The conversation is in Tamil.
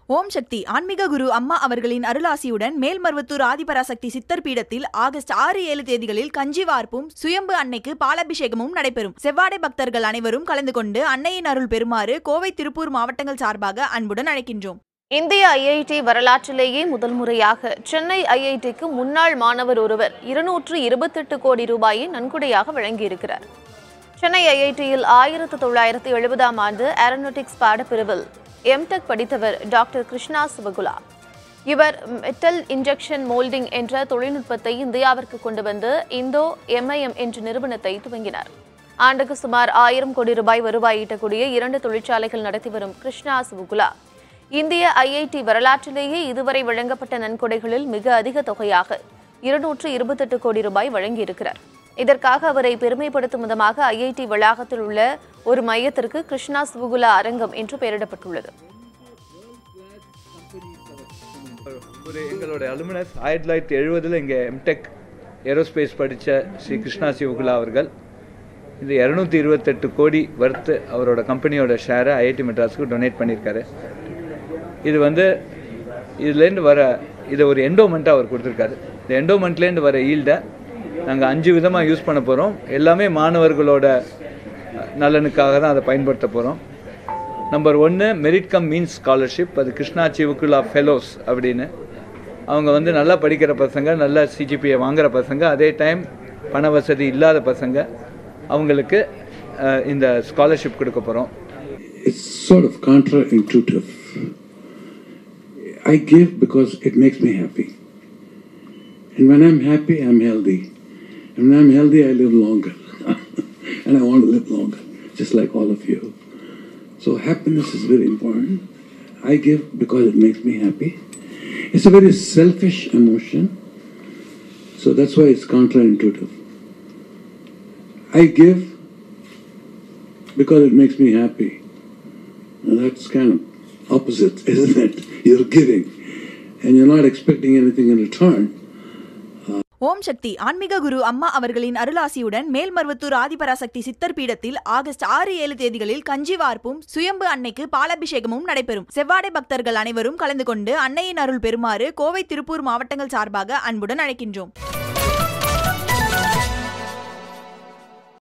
ஓம் சக்தி ஆன்மீக குரு அம்மா அவர்களின் அருளாசியுடன் மேல்மருவத்தூர் ஆதிபராசக்தி சித்தர் பீடத்தில் ஆகஸ்ட் ஆறு ஏழு தேதிகளில் கஞ்சி வார்ப்பும் சுயம்பு அன்னைக்கு பாலாபிஷேகமும் நடைபெறும் செவ்வாடை பக்தர்கள் அனைவரும் கலந்து கொண்டு அன்னையின் அருள் பெறுமாறு கோவை திருப்பூர் மாவட்டங்கள் சார்பாக அன்புடன் அழைக்கின்றோம் இந்திய ஐஐடி வரலாற்றிலேயே முதல் முறையாக சென்னை ஐஐடிக்கு முன்னாள் மாணவர் ஒருவர் இருநூற்று இருபத்தெட்டு கோடி ரூபாயை நன்கொடையாக வழங்கியிருக்கிறார் சென்னை ஐஐடியில் ஆயிரத்து தொள்ளாயிரத்து எழுபதாம் ஆண்டு ஏரோநாட்டிக்ஸ் பாடப்பிரிவில் எம்டெக் படித்தவர் டாக்டர் கிருஷ்ணா சிவகுலா இவர் மெட்டல் இன்ஜெக்ஷன் மோல்டிங் என்ற தொழில்நுட்பத்தை இந்தியாவிற்கு கொண்டு வந்து இந்தோ எம்ஐஎம் என்ற நிறுவனத்தை துவங்கினார் ஆண்டுக்கு சுமார் ஆயிரம் கோடி ரூபாய் வருவாய் ஈட்டக்கூடிய இரண்டு தொழிற்சாலைகள் நடத்தி வரும் கிருஷ்ணா சிவகுலா இந்திய ஐஐடி வரலாற்றிலேயே இதுவரை வழங்கப்பட்ட நன்கொடைகளில் மிக அதிக தொகையாக இருநூற்று இருபத்தெட்டு கோடி ரூபாய் வழங்கியிருக்கிறார் இதற்காக அவரை பெருமைப்படுத்தும் விதமாக ஐஐடி வளாகத்தில் உள்ள ஒரு மையத்திற்கு கிருஷ்ணா சிவகுலா அரங்கம் என்று பெயரிடப்பட்டுள்ளது ஒரு எங்களோட அலுமினஸ் ஆயிரத்தி தொள்ளாயிரத்தி எழுபதில் இங்கே எம்டெக் ஏரோஸ்பேஸ் படித்த ஸ்ரீ கிருஷ்ணா சிவகுலா அவர்கள் இந்த இரநூத்தி இருபத்தெட்டு கோடி வர்த்து அவரோட கம்பெனியோட ஷேரை ஐஐடி மெட்ராஸுக்கு டொனேட் பண்ணியிருக்காரு இது வந்து இதுலேருந்து வர இதை ஒரு எண்டோமெண்ட்டாக அவர் கொடுத்துருக்காரு இந்த எண்டோமெண்ட்லேருந்து வர ஈல்டை நாங்கள் அஞ்சு விதமாக யூஸ் பண்ண போகிறோம் எல்லாமே மாணவர்களோட நலனுக்காக தான் அதை பயன்படுத்த போகிறோம் நம்பர் ஒன்று மெரிட் கம் மீன்ஸ் ஸ்காலர்ஷிப் அது கிருஷ்ணா சிவகுலா ஃபெலோஸ் அப்படின்னு அவங்க வந்து நல்லா படிக்கிற பசங்க நல்ல சிஜிபியை வாங்குற பசங்க அதே டைம் பண வசதி இல்லாத பசங்க அவங்களுக்கு அஹ், இந்த ஸ்காலர்ஷிப் கொடுக்க போகிறோம் it's sort of counterintuitive. I give because it makes me happy. And when I'm happy, I'm healthy. And when I'm healthy, I live longer. and I want to live longer, just like all of you. So happiness is very important. I give because it makes me happy. It's a very selfish emotion. So that's why it's counterintuitive. I give because it makes me happy. Now that's kind of opposite, isn't it? You're giving and you're not expecting anything in return. ஓம் சக்தி ஆன்மீக குரு அம்மா அவர்களின் அருளாசியுடன் மேல்மருவத்தூர் ஆதிபராசக்தி சித்தர் பீடத்தில் ஆகஸ்ட் ஆறு ஏழு தேதிகளில் கஞ்சி வார்ப்பும் சுயம்பு அன்னைக்கு பாலாபிஷேகமும் நடைபெறும் செவ்வாடை பக்தர்கள் அனைவரும் கலந்து கொண்டு அன்னையின் அருள் பெறுமாறு கோவை திருப்பூர் மாவட்டங்கள் சார்பாக அன்புடன் அழைக்கின்றோம்